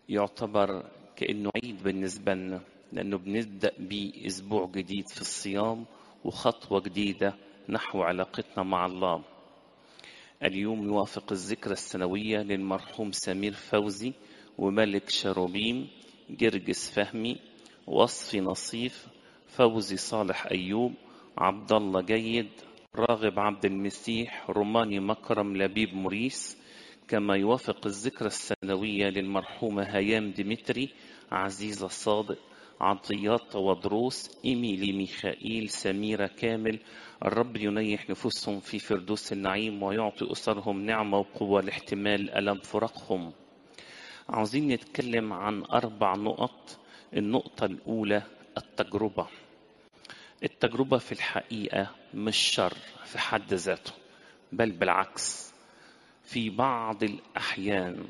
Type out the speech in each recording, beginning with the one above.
يعتبر كأنه عيد بالنسبة لنا لأنه بنبدأ بيه أسبوع جديد في الصيام وخطوة جديدة نحو علاقتنا مع الله اليوم يوافق الذكرى السنوية للمرحوم سمير فوزي وملك شروبيم جرجس فهمي وصفي نصيف فوزي صالح أيوب عبد الله جيد راغب عبد المسيح روماني مكرم لبيب موريس كما يوافق الذكرى السنوية للمرحومة هيام ديمتري عزيزة صادق عطيات ودروس إيميلي ميخائيل سميرة كامل الرب ينيح نفوسهم في فردوس النعيم ويعطي أسرهم نعمة وقوة لاحتمال ألم فراقهم عاوزين نتكلم عن أربع نقط النقطة الأولى التجربة التجربة في الحقيقة مش شر في حد ذاته بل بالعكس في بعض الأحيان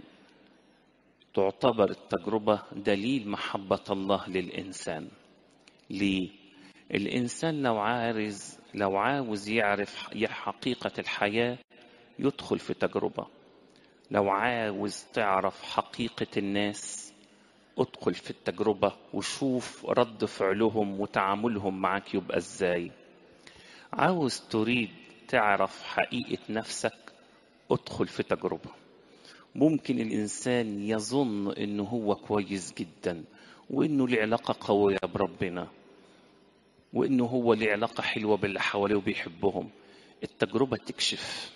تعتبر التجربة دليل محبة الله للإنسان ليه؟ الإنسان لو عارز لو عاوز يعرف حقيقة الحياة يدخل في تجربة لو عاوز تعرف حقيقة الناس ادخل في التجربة وشوف رد فعلهم وتعاملهم معك يبقى ازاي عاوز تريد تعرف حقيقة نفسك ادخل في تجربة ممكن الإنسان يظن إنه هو كويس جدا وإنه له علاقة قوية بربنا وإنه هو له علاقة حلوة باللي حواليه وبيحبهم التجربة تكشف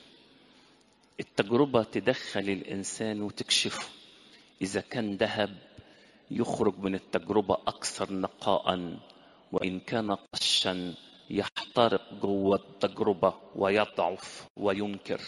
التجربة تدخل الإنسان وتكشفه إذا كان ذهب يخرج من التجربة أكثر نقاء وإن كان قشا يحترق جوه التجربة ويضعف وينكر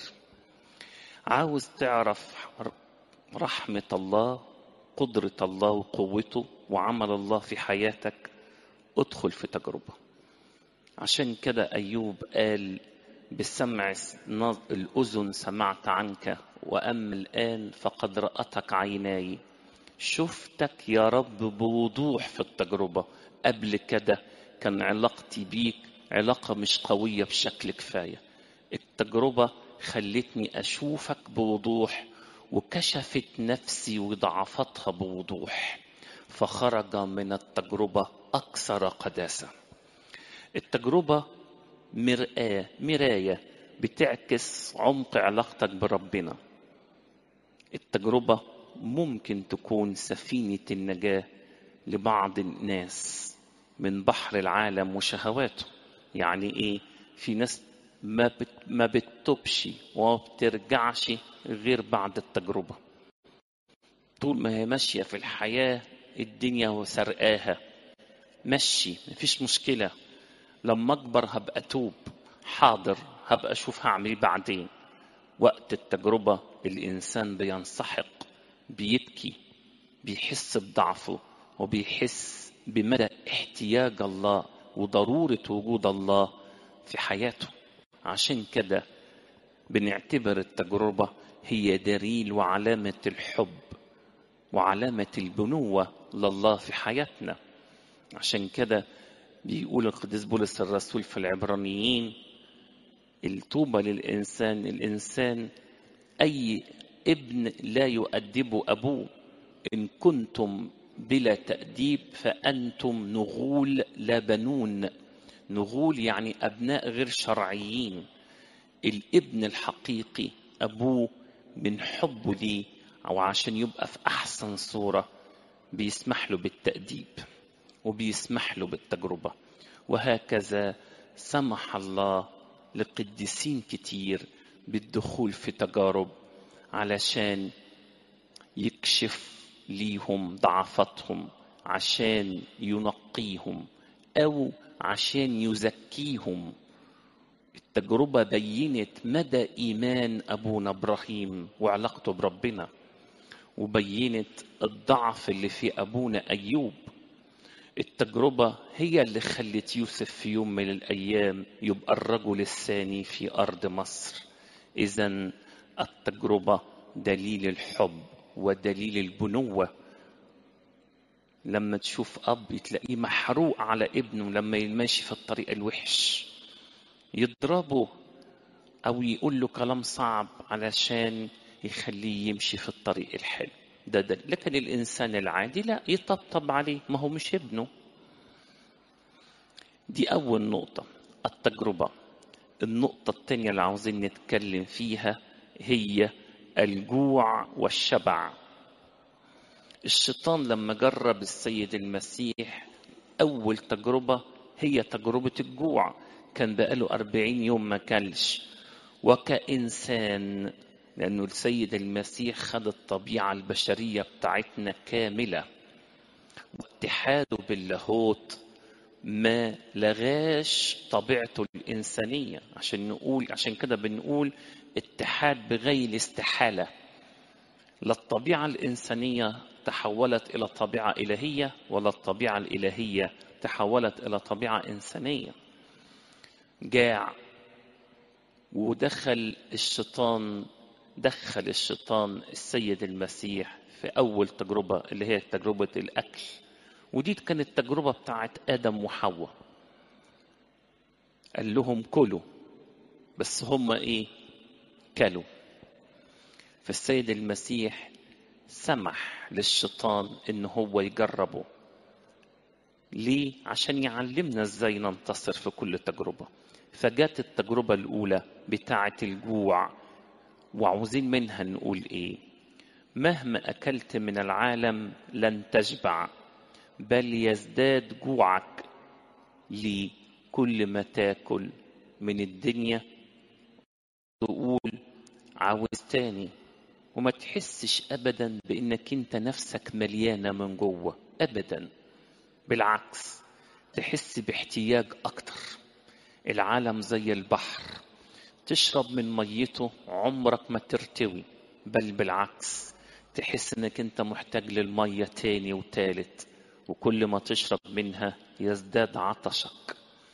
عاوز تعرف رحمة الله قدرة الله وقوته وعمل الله في حياتك ادخل في تجربة عشان كده أيوب قال بسمع الأذن سمعت عنك وأما الآن فقد رأتك عيناي شفتك يا رب بوضوح في التجربة قبل كده كان علاقتي بيك علاقة مش قوية بشكل كفاية التجربة خلتني أشوفك بوضوح وكشفت نفسي وضعفتها بوضوح فخرج من التجربة أكثر قداسة التجربة مرآة مراية بتعكس عمق علاقتك بربنا التجربة ممكن تكون سفينة النجاة لبعض الناس من بحر العالم وشهواته يعني ايه في ناس ما بت ما بتتوبش وما بترجعش غير بعد التجربة طول ما هي ماشية في الحياة الدنيا وسرقاها مشي مفيش مشكلة لما أكبر هبقى أتوب حاضر هبقى أشوف هعمل إيه بعدين وقت التجربة الإنسان بينسحق بيبكي بيحس بضعفه وبيحس بمدى احتياج الله وضرورة وجود الله في حياته عشان كده بنعتبر التجربة هي دليل وعلامة الحب وعلامة البنوة لله في حياتنا عشان كده بيقول القديس بولس الرسول في العبرانيين الطوبة للإنسان الإنسان أي ابن لا يؤدب أبوه إن كنتم بلا تأديب فأنتم نغول لا بنون نغول يعني أبناء غير شرعيين الابن الحقيقي أبوه من حبه ليه أو عشان يبقى في أحسن صورة بيسمح له بالتأديب وبيسمح له بالتجربة وهكذا سمح الله لقديسين كتير بالدخول في تجارب علشان يكشف ليهم ضعفاتهم عشان ينقيهم أو عشان يزكيهم التجربة بينت مدى إيمان أبونا إبراهيم وعلاقته بربنا وبينت الضعف اللي في أبونا أيوب التجربة هي اللي خلت يوسف في يوم من الأيام يبقى الرجل الثاني في أرض مصر إذا التجربة دليل الحب ودليل البنوة لما تشوف أب تلاقيه محروق على ابنه لما يمشي في الطريق الوحش يضربه أو يقول له كلام صعب علشان يخليه يمشي في الطريق الحلو ده ده لكن الإنسان العادي لا يطبطب عليه ما هو مش ابنه دي أول نقطة التجربة النقطة التانية اللي عاوزين نتكلم فيها هي الجوع والشبع الشيطان لما جرب السيد المسيح أول تجربة هي تجربة الجوع كان بقاله أربعين يوم ما كلش وكإنسان لأنه السيد المسيح خد الطبيعة البشرية بتاعتنا كاملة واتحاده باللاهوت ما لغاش طبيعته الإنسانية عشان نقول عشان كده بنقول اتحاد بغير استحالة لا الطبيعة الإنسانية تحولت إلى طبيعة إلهية ولا الطبيعة الإلهية تحولت إلى طبيعة إنسانية جاع ودخل الشيطان دخل الشيطان السيد المسيح في أول تجربة اللي هي تجربة الأكل ودي كانت التجربة بتاعت آدم وحواء قال لهم كلوا بس هم إيه كلوا فالسيد المسيح سمح للشيطان إن هو يجربه ليه؟ عشان يعلمنا ازاي ننتصر في كل تجربة فجت التجربة الأولى بتاعة الجوع وعاوزين منها نقول إيه مهما أكلت من العالم لن تشبع بل يزداد جوعك لكل ما تاكل من الدنيا تقول عاوز تاني وما تحسش أبدا بإنك أنت نفسك مليانة من جوه أبدا بالعكس تحس باحتياج أكتر العالم زي البحر تشرب من ميته عمرك ما ترتوي بل بالعكس تحس انك انت محتاج للمية تاني وتالت وكل ما تشرب منها يزداد عطشك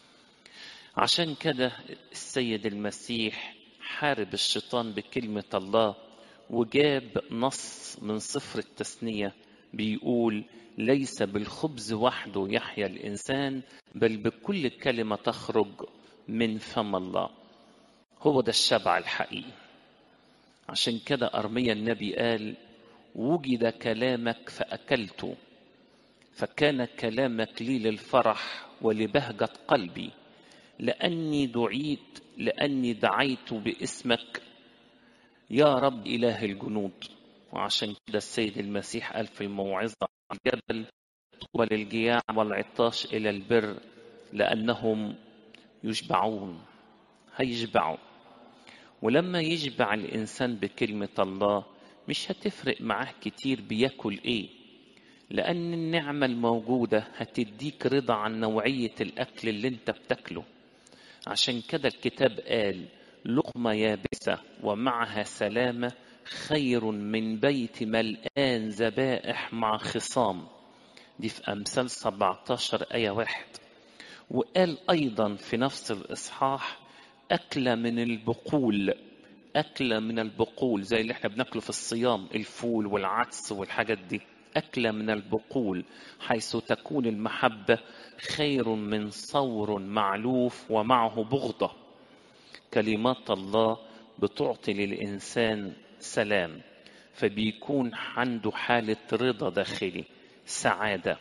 عشان كده السيد المسيح حارب الشيطان بكلمة الله وجاب نص من سفر التثنية بيقول ليس بالخبز وحده يحيا الإنسان بل بكل كلمة تخرج من فم الله هو ده الشبع الحقيقي عشان كده أرميا النبي قال وجد كلامك فأكلت فكان كلامك لي للفرح ولبهجة قلبي لأني دعيت لأني دعيت باسمك يا رب إله الجنود وعشان كده السيد المسيح قال في الموعظة على الجبل طوبى للجياع والعطاش إلى البر لأنهم يشبعون هيشبعوا ولما يشبع الإنسان بكلمة الله مش هتفرق معاه كتير بياكل إيه لأن النعمة الموجودة هتديك رضا عن نوعية الأكل اللي أنت بتاكله عشان كده الكتاب قال لقمة يابسة ومعها سلامة خير من بيت ملآن ذبائح مع خصام دي في أمثال 17 آية واحد وقال أيضا في نفس الإصحاح أكلة من البقول أكلة من البقول زي اللي احنا بناكله في الصيام الفول والعدس والحاجات دي أكلة من البقول حيث تكون المحبة خير من صور معلوف ومعه بغضة كلمات الله بتعطي للإنسان سلام فبيكون عنده حالة رضا داخلي سعادة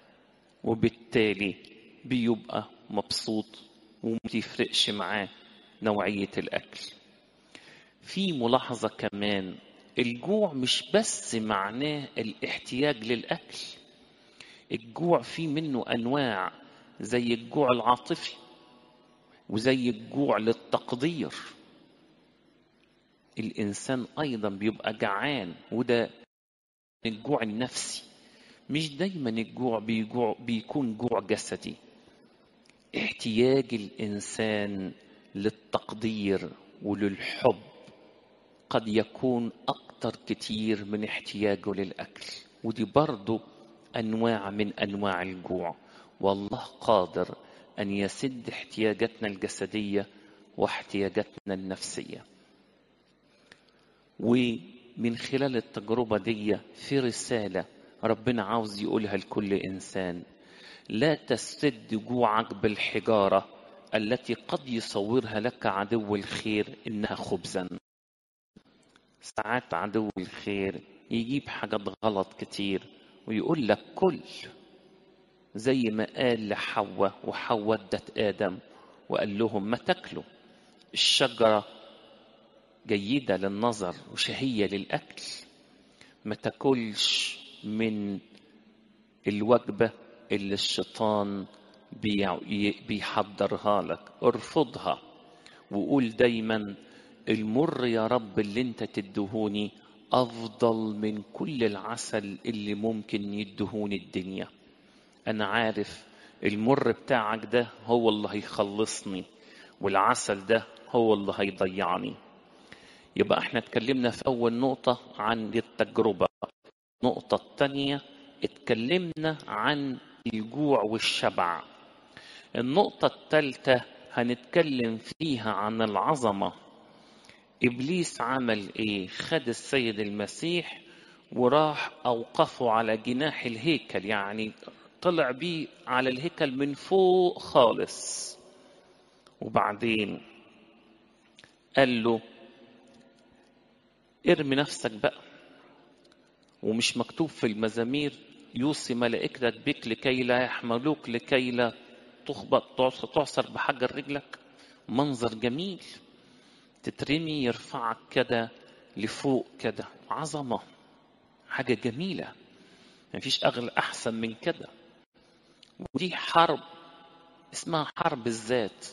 وبالتالي بيبقى مبسوط ومتفرقش معاه نوعية الأكل في ملاحظة كمان الجوع مش بس معناه الاحتياج للأكل الجوع فيه منه أنواع زي الجوع العاطفي وزي الجوع للتقدير الإنسان أيضا بيبقى جعان وده الجوع النفسي مش دايما الجوع بيجوع بيكون جوع جسدي احتياج الإنسان للتقدير وللحب قد يكون أكتر كتير من احتياجه للأكل ودي برضو أنواع من أنواع الجوع والله قادر أن يسد احتياجاتنا الجسدية واحتياجاتنا النفسية ومن خلال التجربة دي في رسالة ربنا عاوز يقولها لكل إنسان لا تسد جوعك بالحجارة التي قد يصورها لك عدو الخير إنها خبزا ساعات عدو الخير يجيب حاجات غلط كتير ويقول لك كل زي ما قال لحواء وحواء ادت آدم وقال لهم ما تاكلوا الشجرة جيدة للنظر وشهية للأكل ما تاكلش من الوجبة اللي الشيطان بيحضرها لك ارفضها وقول دايما المر يا رب اللي انت تدهوني افضل من كل العسل اللي ممكن يدهوني الدنيا انا عارف المر بتاعك ده هو اللي هيخلصني والعسل ده هو اللي هيضيعني يبقى احنا اتكلمنا في اول نقطة عن التجربة النقطة الثانية اتكلمنا عن الجوع والشبع النقطة الثالثة هنتكلم فيها عن العظمة إبليس عمل إيه؟ خد السيد المسيح وراح أوقفه على جناح الهيكل يعني طلع بيه على الهيكل من فوق خالص وبعدين قال له ارمي نفسك بقى ومش مكتوب في المزامير يوصي ملائكتك بك لكي لا يحملوك لكي لا تخبط تعصر بحجر رجلك منظر جميل تترمي يرفعك كده لفوق كده عظمة حاجة جميلة مفيش أغلى أحسن من كده ودي حرب اسمها حرب الذات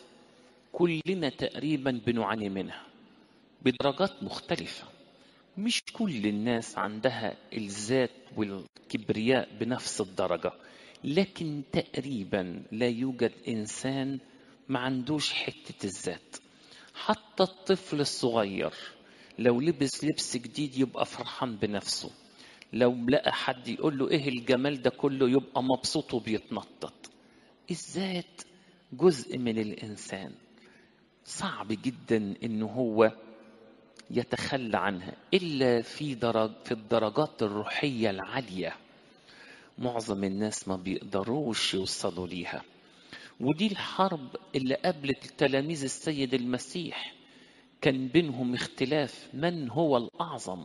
كلنا تقريبا بنعاني منها بدرجات مختلفة مش كل الناس عندها الذات والكبرياء بنفس الدرجة لكن تقريبا لا يوجد إنسان ما عندوش حتة الذات حتى الطفل الصغير لو لبس لبس جديد يبقى فرحان بنفسه لو لقى حد يقول له ايه الجمال ده كله يبقى مبسوط وبيتنطط الذات جزء من الانسان صعب جدا ان هو يتخلى عنها الا في درج في الدرجات الروحيه العاليه معظم الناس ما بيقدروش يوصلوا ليها ودي الحرب اللي قابلت تلاميذ السيد المسيح كان بينهم اختلاف من هو الأعظم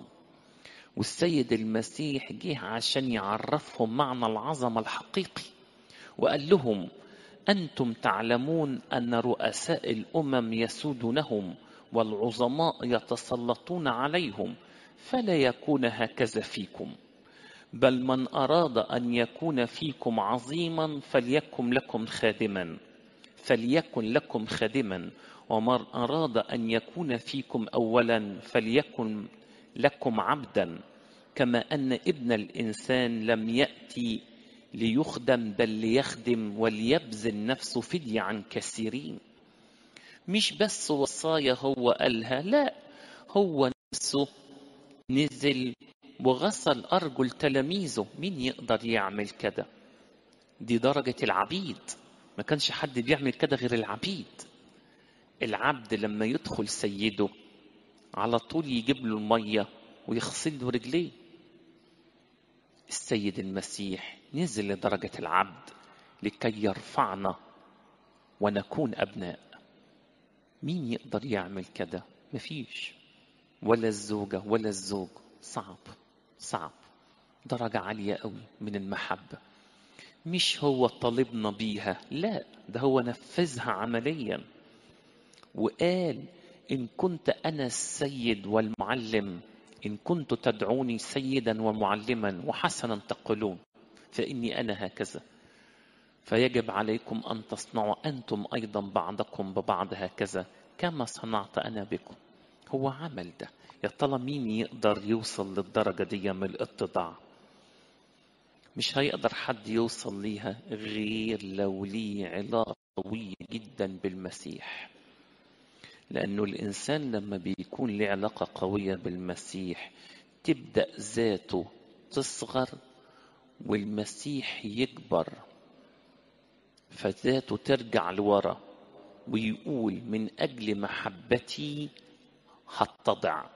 والسيد المسيح جه عشان يعرفهم معنى العظمة الحقيقي وقال لهم أنتم تعلمون أن رؤساء الأمم يسودونهم والعظماء يتسلطون عليهم فلا يكون هكذا فيكم بل من أراد أن يكون فيكم عظيما فليكن لكم خادما فليكن لكم خادما ومن أراد أن يكون فيكم أولا فليكن لكم عبدا كما أن ابن الإنسان لم يأتي ليخدم بل ليخدم وليبذل نفسه فدية عن كثيرين مش بس وصايا هو قالها لا هو نفسه نزل وغسل أرجل تلاميذه مين يقدر يعمل كده دي درجة العبيد ما كانش حد بيعمل كده غير العبيد العبد لما يدخل سيده على طول يجيب له المية ويغسل له رجليه السيد المسيح نزل لدرجة العبد لكي يرفعنا ونكون أبناء مين يقدر يعمل كده مفيش ولا الزوجة ولا الزوج صعب صعب درجة عالية قوي من المحبة مش هو طالبنا بيها لا ده هو نفذها عمليا وقال إن كنت أنا السيد والمعلم إن كنت تدعوني سيدا ومعلما وحسنا تقولون فإني أنا هكذا فيجب عليكم أن تصنعوا أنتم أيضا بعضكم ببعض هكذا كما صنعت أنا بكم هو عمل ده يا ترى مين يقدر يوصل للدرجة دي من الاتضاع مش هيقدر حد يوصل ليها غير لو ليه علاقة قوية جدا بالمسيح لأنه الإنسان لما بيكون له علاقة قوية بالمسيح تبدأ ذاته تصغر والمسيح يكبر فذاته ترجع لورا ويقول من أجل محبتي هتضع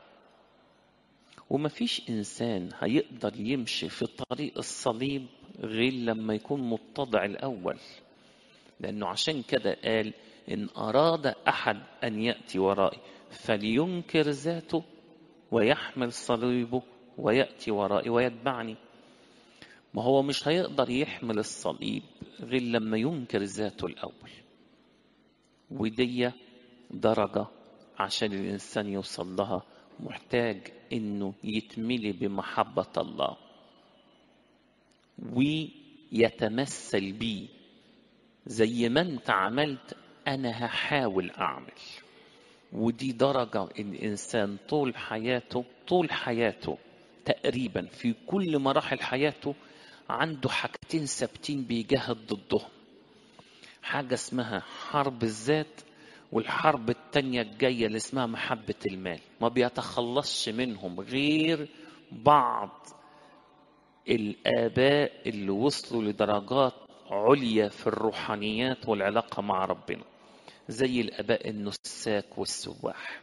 ومفيش إنسان هيقدر يمشي في طريق الصليب غير لما يكون متضع الأول لأنه عشان كده قال إن أراد أحد أن يأتي ورائي فلينكر ذاته ويحمل صليبه ويأتي ورائي ويتبعني ما هو مش هيقدر يحمل الصليب غير لما ينكر ذاته الأول ودي درجة عشان الإنسان يوصل لها محتاج إنه يتملي بمحبة الله ويتمثل بيه زي ما انت عملت انا هحاول اعمل ودي درجة الإنسان طول حياته طول حياته تقريبا في كل مراحل حياته عنده حاجتين ثابتين بيجاهد ضدهم حاجة اسمها حرب الذات والحرب التانية الجاية اللي اسمها محبة المال ما بيتخلصش منهم غير بعض الآباء اللي وصلوا لدرجات عليا في الروحانيات والعلاقة مع ربنا زي الآباء النساك والسواح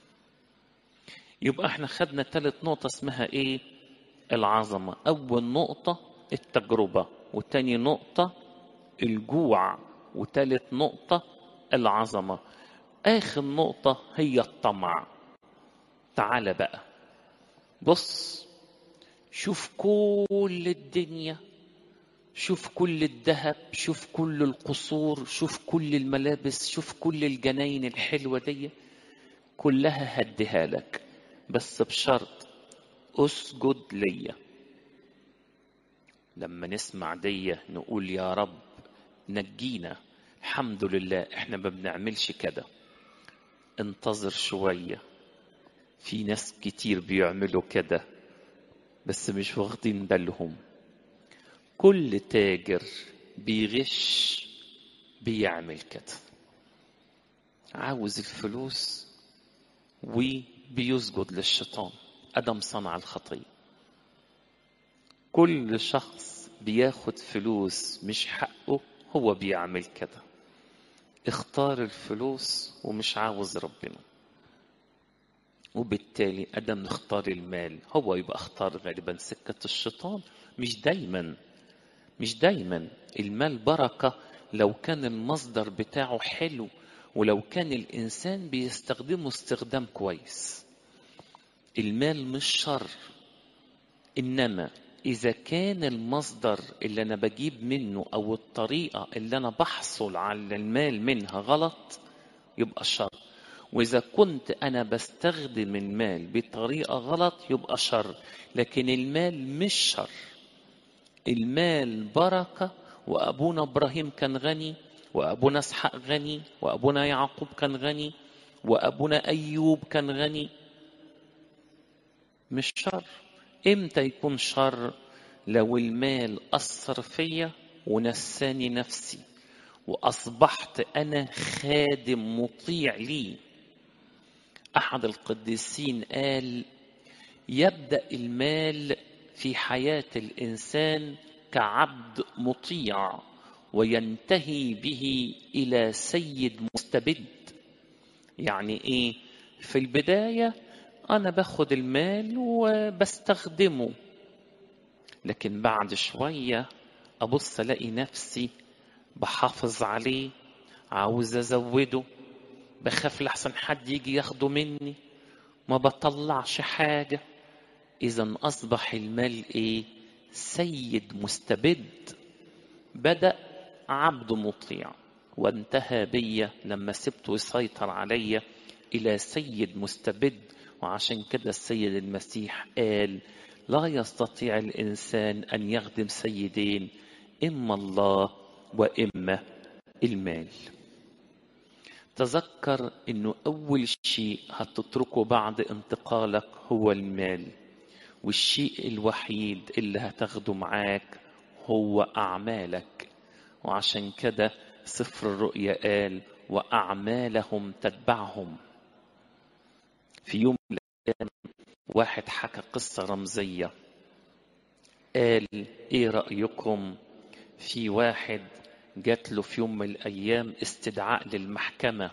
يبقى احنا خدنا ثالث نقطة اسمها ايه العظمة أول نقطة التجربة وتاني نقطة الجوع وتالت نقطة العظمة آخر نقطة هي الطمع تعال بقى بص شوف كل الدنيا شوف كل الذهب شوف كل القصور شوف كل الملابس شوف كل الجناين الحلوة دي كلها هديها لك بس بشرط اسجد ليا لما نسمع دي نقول يا رب نجينا الحمد لله احنا ما بنعملش كده انتظر شوية في ناس كتير بيعملوا كده بس مش واخدين بالهم كل تاجر بيغش بيعمل كده عاوز الفلوس وبيسجد للشيطان أدم صنع الخطية كل شخص بياخد فلوس مش حقه هو بيعمل كده اختار الفلوس ومش عاوز ربنا وبالتالي أدم نختار المال هو يبقى اختار غالبا سكة الشيطان مش دايما مش دايما المال بركة لو كان المصدر بتاعه حلو ولو كان الإنسان بيستخدمه استخدام كويس المال مش شر إنما إذا كان المصدر اللي أنا بجيب منه أو الطريقة اللي أنا بحصل على المال منها غلط يبقى شر وإذا كنت أنا بستخدم المال بطريقة غلط يبقى شر لكن المال مش شر المال بركة وأبونا إبراهيم كان غني وأبونا إسحاق غني وأبونا يعقوب كان غني وأبونا أيوب كان غني مش شر إمتى يكون شر لو المال أثر فيا ونساني نفسي وأصبحت أنا خادم مطيع لي أحد القديسين قال يبدأ المال في حياة الإنسان كعبد مطيع وينتهي به إلى سيد مستبد يعني إيه في البداية أنا باخد المال وبستخدمه لكن بعد شوية أبص ألاقي نفسي بحافظ عليه عاوز أزوده بخاف لحسن حد يجي ياخده مني ما بطلعش حاجة إذا أصبح المال إيه؟ سيد مستبد بدأ عبد مطيع وانتهى بي لما سبته يسيطر علي إلى سيد مستبد وعشان كده السيد المسيح قال لا يستطيع الإنسان أن يخدم سيدين إما الله وإما المال تذكر أنه أول شيء هتتركه بعد انتقالك هو المال والشيء الوحيد اللي هتاخده معاك هو أعمالك وعشان كده سفر الرؤيا قال وأعمالهم تتبعهم في يوم من الأيام واحد حكى قصة رمزية قال إيه رأيكم في واحد جات له في يوم من الأيام استدعاء للمحكمة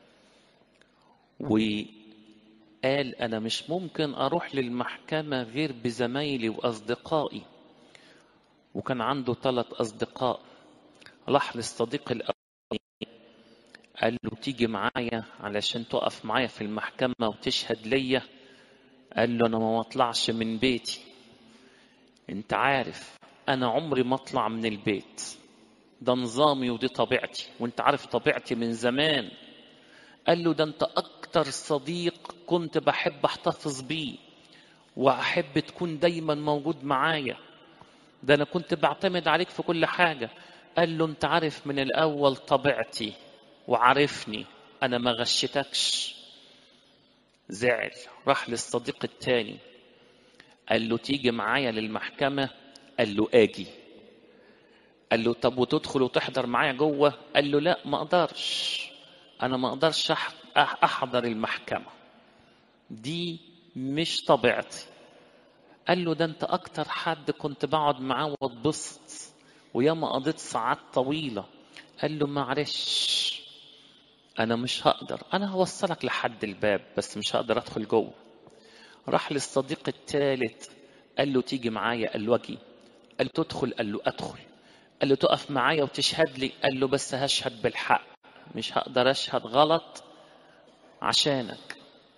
وقال أنا مش ممكن أروح للمحكمة غير بزمايلي وأصدقائي وكان عنده ثلاث أصدقاء راح للصديق الأولاني قال له تيجي معايا علشان تقف معايا في المحكمة وتشهد ليا قال له انا ما اطلعش من بيتي انت عارف انا عمري ما اطلع من البيت ده نظامي ودي طبيعتي وانت عارف طبيعتي من زمان قال له ده انت اكتر صديق كنت بحب احتفظ بيه واحب تكون دايما موجود معايا ده انا كنت بعتمد عليك في كل حاجه قال له انت عارف من الاول طبيعتي وعارفني انا ما غشتكش زعل راح للصديق التاني قال له تيجي معايا للمحكمة قال له آجي قال له طب وتدخل وتحضر معايا جوه قال له لا ما اقدرش انا ما اقدرش احضر المحكمة دي مش طبيعتي قال له ده انت اكتر حد كنت بقعد معاه واتبسط وياما قضيت ساعات طويلة قال له معلش انا مش هقدر انا هوصلك لحد الباب بس مش هقدر ادخل جوه راح للصديق الثالث قال له تيجي معايا قال له اجي قال له تدخل قال له ادخل قال له تقف معايا وتشهد لي قال له بس هشهد بالحق مش هقدر اشهد غلط عشانك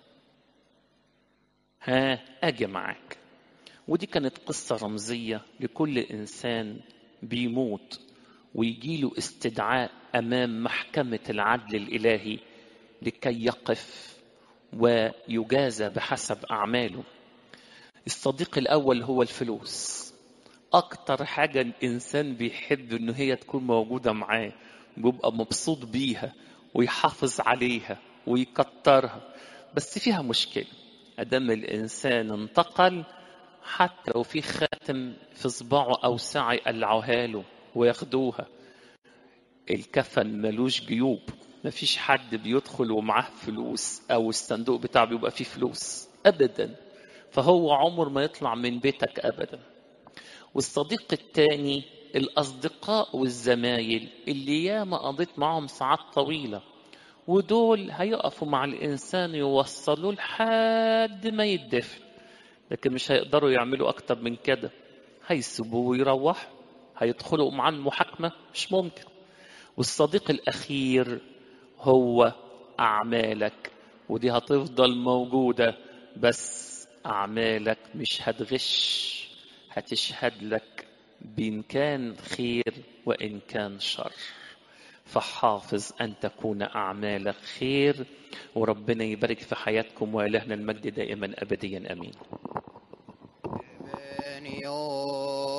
ها اجي معاك ودي كانت قصة رمزية لكل إنسان بيموت ويجيله استدعاء أمام محكمة العدل الإلهي لكي يقف ويجازى بحسب أعماله الصديق الأول هو الفلوس أكتر حاجة الإنسان بيحب إن هي تكون موجودة معاه بيبقى مبسوط بيها ويحافظ عليها ويكترها بس فيها مشكلة أدام الإنسان انتقل حتى لو في خاتم في صباعه أو ساعة يقلعوها له وياخدوها الكفن ملوش جيوب مفيش حد بيدخل ومعاه فلوس أو الصندوق بتاعه بيبقى فيه فلوس أبدا فهو عمر ما يطلع من بيتك أبدا والصديق الثاني الأصدقاء والزمايل اللي ياما قضيت معاهم ساعات طويلة ودول هيقفوا مع الإنسان يوصلوه لحد ما يدفن لكن مش هيقدروا يعملوا أكتر من كده هيسيبوه ويروحوا هيدخلوا معاه المحاكمة مش ممكن والصديق الأخير هو أعمالك ودي هتفضل موجودة بس أعمالك مش هتغش هتشهد لك بإن كان خير وإن كان شر فحافظ أن تكون أعمالك خير وربنا يبارك في حياتكم وإلهنا المجد دائما أبديا أمين Benio